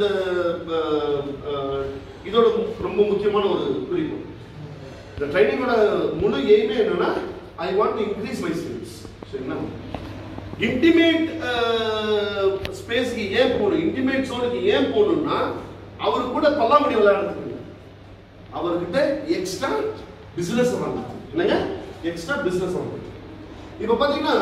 இந்த அஹ், அஹ், இதோட மு- ரொம்ப முக்கியமான ஒரு குறிப்பு இந்த ட்ரைனிங்கோட முழு எய்மே என்னன்னா I want to increase my skills சரிங்களா இன்டிமேட் ஸ்பேஸ்க்கு ஏன் போகணும் இன்டிமேட் சோனுக்கு ஏன் போகணும்னா அவரு கூட பல்லாங்குடி விளையாடுறதுக்கு இல்லை. அவர்கிட்ட எக்ஸ்ட்ரா பிசினஸ் வாங்க என்னங்க எக்ஸ்ட்ரா பிசினஸ் வாங்க இப்போ பார்த்தீங்கன்னா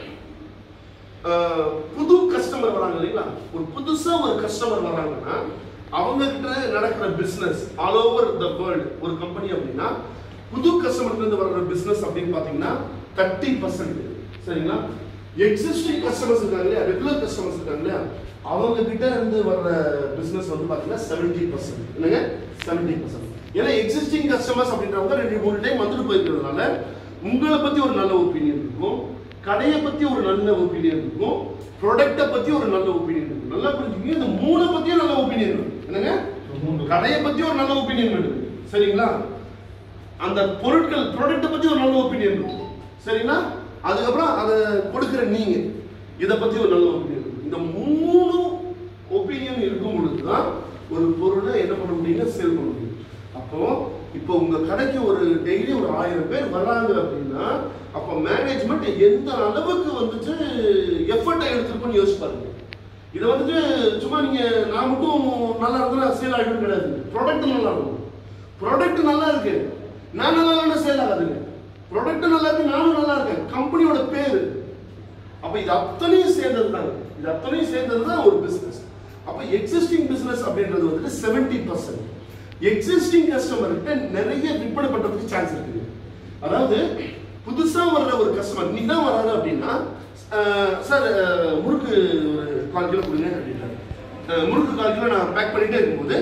அஹ், புது கஸ்டமர் வராங்க இல்லைங்களா ஒரு புதுசா ஒரு கஸ்டமர் வராங்கன்னா அவங்க கிட்ட நடக்கிற business all over the world ஒரு கம்பெனி அப்படின்னா புது கஸ்டமர்ல இருந்து வர்ற பிசினஸ் அப்படின்னு பாத்தீங்கன்னா தேர்ட்டி பர்சன்ட் சரிங்களா எக்ஸிஸ்டிங் கஸ்டமர்ஸ் இருக்காங்க இல்லையா ரெகுலர் கஸ்டமர்ஸ் இருக்காங்க இல்லையா அவங்க கிட்ட இருந்து வர்ற பிசினஸ் வந்து பாத்தீங்கன்னா செவன்டி பர்சன்ட் என்னங்க செவன்டி பர்சன்ட் ஏன்னா எக்ஸிஸ்டிங் கஸ்டமர்ஸ் அப்படின்றவங்க ரெண்டு மூணு டைம் வந்துட்டு போயிருக்கிறதுனால உங்களை பத்தி ஒரு நல்ல ஒப்பீனியன் இருக்கும் கடையை பத்தி ஒரு நல்ல ஒப்பீனியன் இருக்கும் ப்ராடக்ட்டை பத்தி ஒரு நல்ல ஒப்பீனியன் இருக்கும் நல்லா புரிஞ்சுக்கங்க இந்த மூணு பத்தியும் நல்ல ஒப்பீனியன் இருக்கும் என்னங்க கடையை பத்தி ஒரு நல்ல ஒப்பீனியன் இருக்கு சரிங்களா அந்த பொருட்கள் ப்ராடக்ட்டை பத்தி ஒரு நல்ல ஒப்பீனியன் இருக்கும் சரிங்களா அதுக்கப்புறம் அதை கொடுக்குற நீங்க இதை பத்தி ஒரு நல்ல ஒப்பீனியன் இருக்கும் இந்த மூணு ஒப்பீனியன் இருக்கும் பொழுது தான் ஒரு பொருளை என்ன பண்ண முடியும்னா சேல் பண்ண முடியும் அப்போ இப்போ உங்க கடைக்கு ஒரு டெய்லி ஒரு ஆயிரம் பேர் வர்றாங்க அப்படின்னா அப்போ மேனேஜ்மெண்ட் எந்த அளவுக்கு வந்துட்டு எஃபர்ட்டை எடுத்துருக்குன்னு யோசிச்சு பாருங்க இதை வந்துட்டு சும்மா நீங்க நான் மட்டும் நல்லா இருந்தா சேல் ஆகிடும் கிடையாது ப்ராடக்ட் நல்லா இருக்கும் ப்ராடக்ட் நல்லா இருக்கு நான் நல்லா இல்லைன்னா சேல் ஆகாதுங்க ப்ராடக்ட் நல்லா இருக்கு நானும் நல்லா இருக்கேன் கம்பெனியோட பேரு அப்ப இது அத்தனையும் சேர்ந்தது தாங்க இது அத்தனையும் சேர்ந்தது தான் ஒரு பிசினஸ் அப்ப எக்ஸிஸ்டிங் பிசினஸ் அப்படின்றது வந்துட்டு செவன்டி பர்சன்ட் எக்ஸிஸ்டிங் கஸ்டமர்கிட்ட நிறைய விற்பனை பண்றதுக்கு சான்ஸ் இருக்குது அதாவது புதுசா வர்ற ஒரு கஸ்டமர் நீ தான் வராது அப்படின்னா சார் முறுக்கு ஒரு கால் கிலோ கொடுங்க அப்படின்றாரு அஹ், முறுக்கு கால் கிலோ நான் பேக் பண்ணிட்டே இருக்கும்போது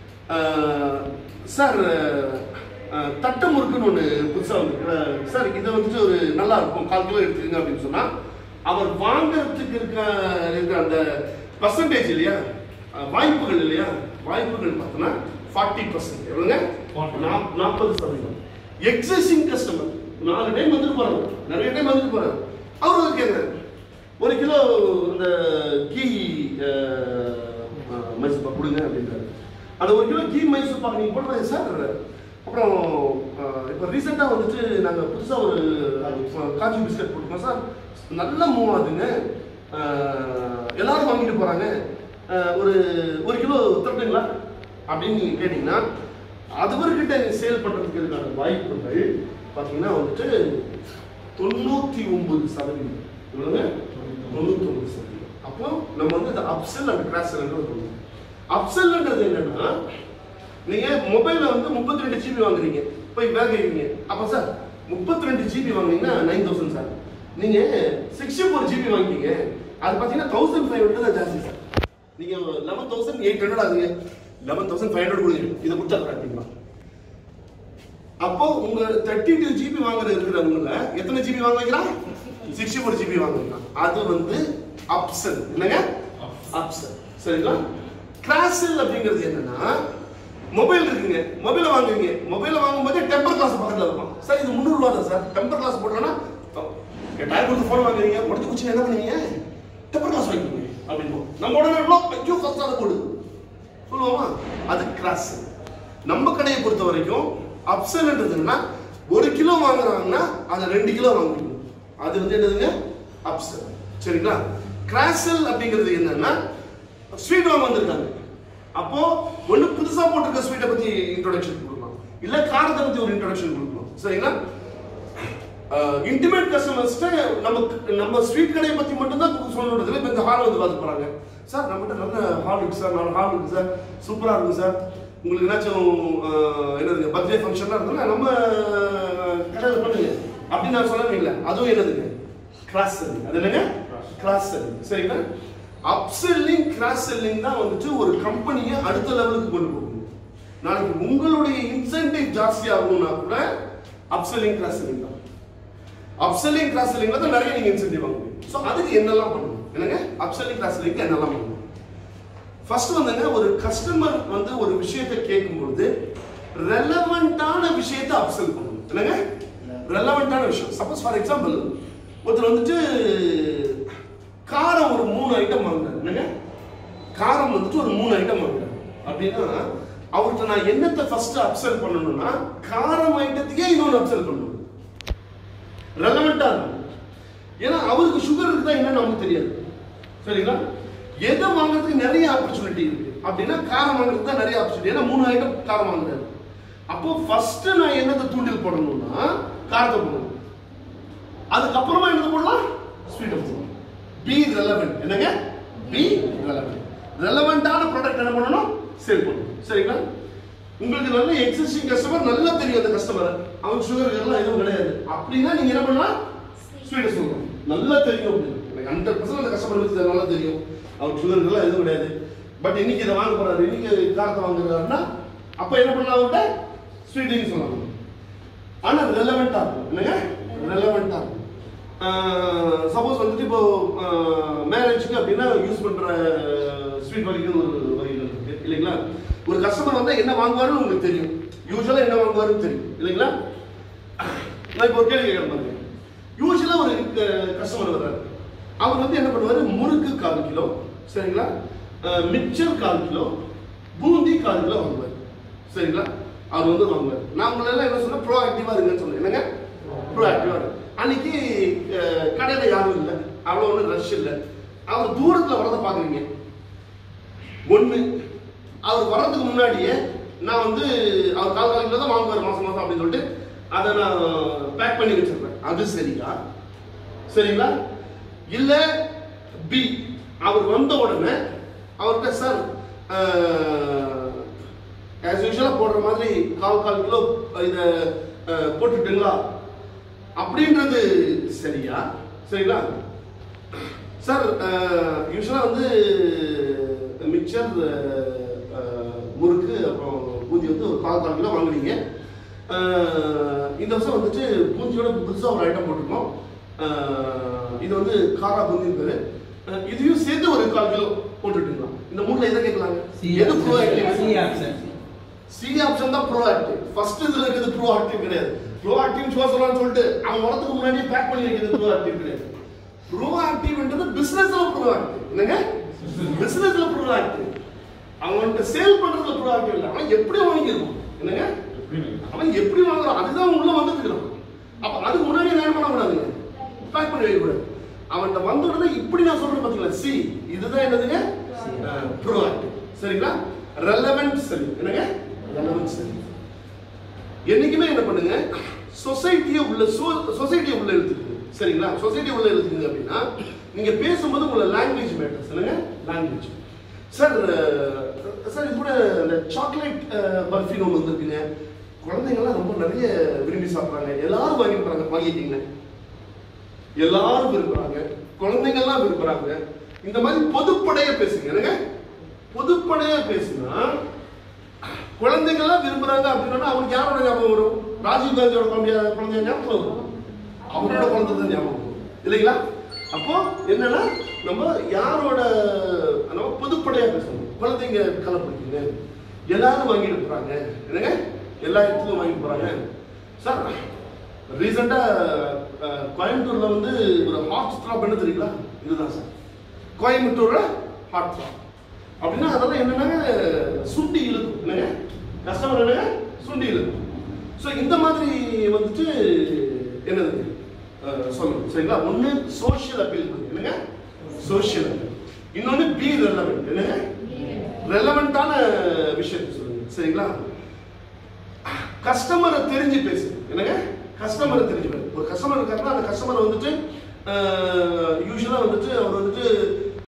சார் தட்டை முறுக்குன்னு ஒன்று புதுசாக வந்து சார் இதை வந்துட்டு ஒரு நல்லா இருக்கும் கால் கிலோ எடுத்துக்கங்க அப்படின்னு சொன்னா அவர் வாங்குறதுக்கு இருக்க இருக்கிற அந்த பர்சன்டேஜ் இல்லையா அஹ், வாய்ப்புகள் இல்லையா வாய்ப்புகள் பார்த்தோன்னா ஃபார்ட்டி பர்சன்ட் எவ்வளோங்க நாப்- நாற்பது சதவீதம் எக்ஸிஸ்டிங் கஸ்டமர் நாலு டைம் வந்துட்டு போறாங்க நிறைய டைம் வந்துட்டு போறாங்க அவர் வந்து கேட்குறாரு ஒரு கிலோ இந்த கீ மைசூர் பாக் கொடுங்க அப்படின்றாரு அந்த ஒரு கிலோ கீ மைசூர் பாக் நீங்கள் போடுறது சார் அப்புறம் இப்போ ரீசெண்டாக வந்துட்டு நாங்கள் புதுசாக ஒரு அஹ், காஜு பிஸ்கட் போட்டுருக்கோம் சார் நல்ல மூவ் ஆகுதுங்க அஹ், எல்லாரும் வாங்கிட்டு போகிறாங்க ஒரு ஒரு கிலோ தரட்டுங்களா அப்படின்னு நீங்கள் கேட்டிங்கன்னா அதுவர்கிட்ட சேல் பண்ணுறதுக்கு இருக்கான வாய்ப்புகள் பார்த்தீங்கன்னா வந்துட்டு தொண்ணூற்றி ஒன்பது சதவீதம் இவ்வளவு தொண்ணூத்தி ஒன்பது சதவீதம் அப்போ நம்ம வந்து இந்த அப்செல் அண்ட் கிராஸ்ன்றது சொல்லுவோம் அப்செல்ன்றது என்னன்னா நீங்க மொபைல்ல வந்து முப்பத்தி ரெண்டு ஜிபி வாங்குறீங்க போய் வாங்குறீங்க அப்ப சார் முப்பத்தி ரெண்டு ஜிபி வாங்குனீங்கன்னா நைன் தௌசண்ட் சார் நீங்க சிக்ஸ்டி ஃபோர் ஜிபி வாங்கிட்டீங்க அது பார்த்தீங்கன்னா தௌசண்ட் ஃபைவ் ஹண்ட்ரட் தான் ஜாஸ்தி சார் நீங்க லெவன் தௌசண்ட் எயிட் ஹண்ட்ரட் ஆகுங்க லெவன் தௌசண்ட் ஃபைவ் ஹண்ட்ரட் கொடுங்க இதை கொடுத்தா கரெக்டுங்களா அப்போ உங்க தேர்ட்டி டூ ஜிபி வாங்குற இருக்கிறவங்க எத்தனை ஜிபி வாங்குறீங்களா சிக்ஸ்டி ஃபோர் ஜிபி வாங்குறீங்களா அது வந்து அப்சல் என்னங்க அப்சல் சரிங்களா கிளாஸில் அப்படிங்கிறது என்னன்னா மொபைல் இருக்குங்க மொபைலை வாங்குவீங்க மொபைலை வாங்கும்போது டெம்பர் கிளாஸ் பக்கத்தில் இருக்கும் சார் இது முந்நூறு ரூபா தான் சார் டெம்பர் கிளாஸ் போட்டோன்னா எட்டாயிரம் கொடுத்து ஃபோன் வாங்குறீங்க உடச்சு குச்சி என்ன பண்ணுவீங்க டெம்பர் கிளாஸ் வாங்கிக்கோங்க அப்படின்னு நம்ம உடனே எவ்வளோ ஐயோ ஃபஸ்ட் அதை போடு சொல்லுவோமா அது கிராஸ் நம்ம கடையை பொறுத்த வரைக்கும் அப்சல்ன்றதுன்னா ஒரு கிலோ வாங்குறாங்கன்னா அதை ரெண்டு கிலோ வாங்குவீங்க அது வந்து என்னதுங்க அப்சல் சரிங்களா கிராசல் அப்படிங்கிறது என்னன்னா ஸ்வீட் வாங்க வந்திருக்காங்க அப்போ ஒண்ணு புதுசா போட்டிருக்க ஸ்வீட்டை பத்தி இன்ட்ரோடக்ஷன் கொடுக்கலாம் இல்ல காரத்தை பத்தி ஒரு இன்ட்ரோடக்ஷன் கொடுக்கலாம் சரிங்களா இன்டிமேட் கஸ்டமர்ஸ்ட்ட நமக்கு நம்ம ஸ்வீட் கடையை பத்தி மட்டும் தான் சொல்லணுன்றது இப்போ இந்த ஹால் வந்து பார்த்து போறாங்க சார் நம்மகிட்ட நல்ல ஹால் இருக்கு சார் நல்ல ஹால் இருக்கு சார் சூப்பரா இருக்கு சார் உங்களுக்கு ஏதாச்சும் அஹ், என்னதுங்க பர்த்டே ஃபங்க்ஷன்லாம் இருந்தாலும் நம்ம கடையில் பண்ணுங்க அப்படின்னு நான் சொல்லவே அதுவும் என்னதுங்க கிராஸ் செல்லிங் அது என்னங்க கிராஸ் செல்லிங் சரிங்களா அப் செல்லிங் கிராஸ் செல்லிங் தான் வந்துட்டு ஒரு கம்பெனியை அடுத்த லெவலுக்கு கொண்டு போகும் நாளைக்கு உங்களுடைய இன்சென்டிவ் ஜாஸ்தி ஆகணும்னா கூட அப் செல்லிங் கிராஸ் செல்லிங் தான் அப்செல்லிங் கிராஸ் செல்லிங்ல தான் நிறைய நீங்க இன்சென்டிவ் வாங்க முடியும் ஸோ அதுக்கு என்னெல்லாம் பண்ணணும் என்னங்க அப்செல்லிங் கிராஸ் செல்லிங்க்கு என்னெல்லாம் பண்ணணும் ஃபர்ஸ்ட் வந்துங்க ஒரு கஸ்டமர் வந்து ஒரு விஷயத்தை கேட்கும்போது ரெலவெண்டான விஷயத்தை அப்செல் பண்ணணும் என்னங்க ரெலவெண்டான விஷயம் சப்போஸ் ஃபார் எக்ஸாம்பிள் ஒருத்தர் வந்துட்டு காரம் ஒரு மூணு ஐட்டம் வாங்குறாரு என்னங்க காரம் வந்துட்டு ஒரு மூணு ஐட்டம் வாங்குறாரு அப்படின்னா அவர்கிட்ட நான் என்னத்தை ஃபர்ஸ்ட் அப்செல் பண்ணணும்னா காரம் ஐட்டத்துக்கே இன்னொன்று அப்செல் பண்ணணும் ரெலவெண்டா இருக்கும் ஏன்னா அவருக்கு சுகர் இருக்குதா என்னன்னு நமக்கு தெரியாது சரிங்களா எதை வாங்குறதுக்கு நிறைய ஆப்பர்ச்சுனிட்டி இருக்கு அப்படின்னா காரம் வாங்குறதுக்கு தான் நிறைய ஆப்பர்ச்சுனிட்டி ஏன்னா மூணு ஐட்டம் காரம் வாங்குறாரு அப்போ ஃபர்ஸ்ட் நான் என்னத்தை தூண்டில் போடணும்னா காரத்தை போடணும் அதுக்கப்புறமா என்னது போடலாம் ஸ்வீட்டை போடணும் பி ரெலவெண்ட் என்னங்க பி ரெலவெண்ட் ரெலவெண்டான ப்ராடக்ட் என்ன பண்ணணும் சேல் பண்ணணும் சரிங்களா உங்களுக்கு நல்ல எக்ஸிஸ்டிங் கஸ்டமர் நல்லா தெரியும் அந்த கஸ்டமர் அவன் சுகர் எல்லாம் எதுவும் கிடையாது அப்படின்னா நீங்க என்ன பண்ணலாம் ஸ்வீட்டை சொல்லணும் நல்லா தெரியும் அப்படின்னு எனக்கு ஹண்ட்ரட் பர்சன்ட் அந்த கஸ்டமர் பத்தி நல்லா தெரியும் அவர் சுகர் எல்லாம் எதுவும் கிடையாது பட் இன்னைக்கு இதை வாங்க போறாரு இன்னைக்கு காரத்தை வாங்குறாருன்னா அப்ப என்ன பண்ணலாம் அவர்கிட்ட ஸ்வீட்டிங் சொல்லலாம் ஆனா ரெலவெண்டா இருக்கும் என்னங்க ரெலவெண்டா இருக்கும் சப்போஸ் வந்துட்டு இப்போ மேரேஜ்க்கு அப்படின்னா யூஸ் பண்ற ஸ்வீட் வகைகள் ஒரு வகைகள் இருக்கு இல்லைங்களா ஒரு கஸ்டமர் வந்தா என்ன வாங்குவாருன்னு உங்களுக்கு தெரியும் யூஸ்வலா என்ன வாங்குவாருன்னு தெரியும் இல்லைங்களா நான் இப்போ ஒரு கேள்வி கேட்கறேன் பாருங்க யூஸ்வலா ஒரு கஸ்டமர் வர்றாரு அவர் வந்து என்ன பண்ணுவாரு முறுக்கு கால் கிலோ சரிங்களா மிக்சர் கால் கிலோ பூந்தி கால் கிலோ வாங்குவார் சரிங்களா அவர் வந்து வாங்குவார் நான் உங்களை எல்லாம் என்ன சொன்னேன் ப்ரோ ஆக்டிவா இருங்கன்னு சொன்னேன் என்னங்க ப்ரோ ஆக்டிவா அன்னைக்கு அஹ், கடையில யாரும் இல்லை அவ்வளோ ஒன்றும் ரஷ் இல்லை அவர் தூரத்தில் வரதை பார்க்குறீங்க ஒன்று அவர் வர்றதுக்கு முன்னாடியே நான் வந்து அவர் கால் கால் கிலோ தான் வாங்குவார் மாசம் மாசம் அப்படின்னு சொல்லிட்டு அதை நான் பேக் பண்ணி வச்சிருப்பேன் அது சரியா சரிங்களா இல்ல பி அவர் வந்த உடனே அவர்கிட்ட சார் ஆஸ் யூஷுவலாக போடுற மாதிரி கால் கால் கிலோ இதை போட்டுட்டுங்களா அப்படின்றது சரியா சரிங்களா சார் யூஸ்வலாக வந்து மிக்சர் முறுக்கு அப்புறம் பூந்தி வந்து ஒரு கால் கால் கிலோ வாங்குவீங்க அஹ், இந்த வருஷம் வந்துட்டு பூந்தியோட புதுசாக ஒரு ஐட்டம் போட்டிருக்கோம் அஹ், இது வந்து காரா பூந்தி பேரு அஹ், இதையும் சேர்த்து ஒரு கால் கிலோ போட்டுட்டுங்களா இந்த மூணுல எதை கேட்கலாங்க எது ப்ரோ ஆக்டிவ் சி ஆப்ஷன் தான் ப்ரோ ஆக்டிவ் ஃபர்ஸ்ட் இதுல இருக்குது ப்ரோ ஆக்டிவ் கிடையாது ப்ரோ ஆக்டிவ் சும்மா சொல்லலாம்னு சொல்லிட்டு அவன் வரதுக்கு முன்னாடியே பேக் பண்ணி வைக்கிறது ப்ரோ ஆக்டிவ் கிடையாது ப்ரோ ஆக்டிவ்ன்றது பிசினஸ்ல ப்ரோ ஆக்டிவ் என்னங்க பிசினஸ்ல ப்ரோ ஆக்டிவ் அவன்கிட்ட சேல் பண்றதுல ப்ரோ ஆக்டிவ் இல்லை அவன் எப்படி வாங்கியிருப்பான் என்னங்க அவன் எப்படி வாங்குறான் அதுதான் உள்ள வந்துட்டு இருக்கிறான் அப்ப அதுக்கு முன்னாடி என்ன பண்ணக்கூடாதுங்க பேக் பண்ணி வைக்கக்கூடாது அவன்கிட்ட வந்த உடனே இப்படி நான் சொல்றேன் பாத்தீங்களா சி இதுதான் என்னதுங்க ப்ரோ ஆக்டிவ் சரிங்களா ரெலவென்ட் செல் என்னங்க ரெலவென்ட் செல் என்னைக்குமே என்ன பண்ணுங்க சொசைட்டியை உள்ள சொசைட்டியை உள்ள எடுத்துக்கோங்க சரிங்களா சொசைட்டி உள்ள எடுத்துக்கோங்க அப்படின்னா நீங்க பேசும்போது உங்களோட லாங்குவேஜ் மேட்டர் சொல்லுங்க லாங்குவேஜ் சார் சார் இது கூட இந்த சாக்லேட் பர்ஃபின் ஒன்று வந்துருக்குங்க குழந்தைங்கலாம் ரொம்ப நிறைய விரும்பி சாப்பிட்றாங்க எல்லாரும் வாங்கி போறாங்க வாங்கிட்டீங்க எல்லாரும் விரும்புறாங்க குழந்தைங்கள்லாம் விரும்புறாங்க இந்த மாதிரி பொதுப்படையா பேசுங்க என்னங்க பொதுப்படையா பேசுனா குழந்தைங்கள்லாம் விரும்புறாங்க அப்படின்னா அவனுக்கு யாரோட ஞாபகம் வரும் ராஜீவ் காந்தியோட குழந்தைய குழந்தைய ஞாபகம் வரும் அவரோட குழந்தை தான் ஞாபகம் வரும் இல்லைங்களா அப்போ என்னன்னா நம்ம யாரோட நம்ம பொதுப்படையா பேசணும் குழந்தைங்க கலப்பிடிக்குங்க எல்லாரும் வாங்கிட்டு போறாங்க என்னங்க எல்லா இடத்துலயும் வாங்கிட்டு போறாங்க சார் ரீசெண்டா கோயம்புத்தூர்ல வந்து ஒரு ஹாட் ஸ்டாப் என்ன தெரியுங்களா இதுதான் சார் கோயம்புத்தூர்ல ஹாட் ஸ்டாப் அப்படின்னா அதெல்லாம் என்னன்னாங்க சுண்டி இழுக்கும் என்னங்க கஸ்டமர் என்னங்க சுண்டி இழுக்கும் ஸோ இந்த மாதிரி வந்துட்டு என்னது அஹ், சொல்லணும் சரிங்களா ஒன்று சோஷியல் அப்பீல் என்னங்க சோஷியல் அப்பீல் இன்னொன்று பி ரெலவெண்ட் என்னங்க ரெலவெண்டான விஷயத்தை சொல்லுங்க சரிங்களா கஸ்டமரை தெரிஞ்சு பேசு என்னங்க கஸ்டமரை தெரிஞ்சு பேசு ஒரு கஸ்டமர் இருக்காருன்னா அந்த கஸ்டமர் வந்துட்டு யூஸ்வலாக வந்துட்டு அவர் வந்து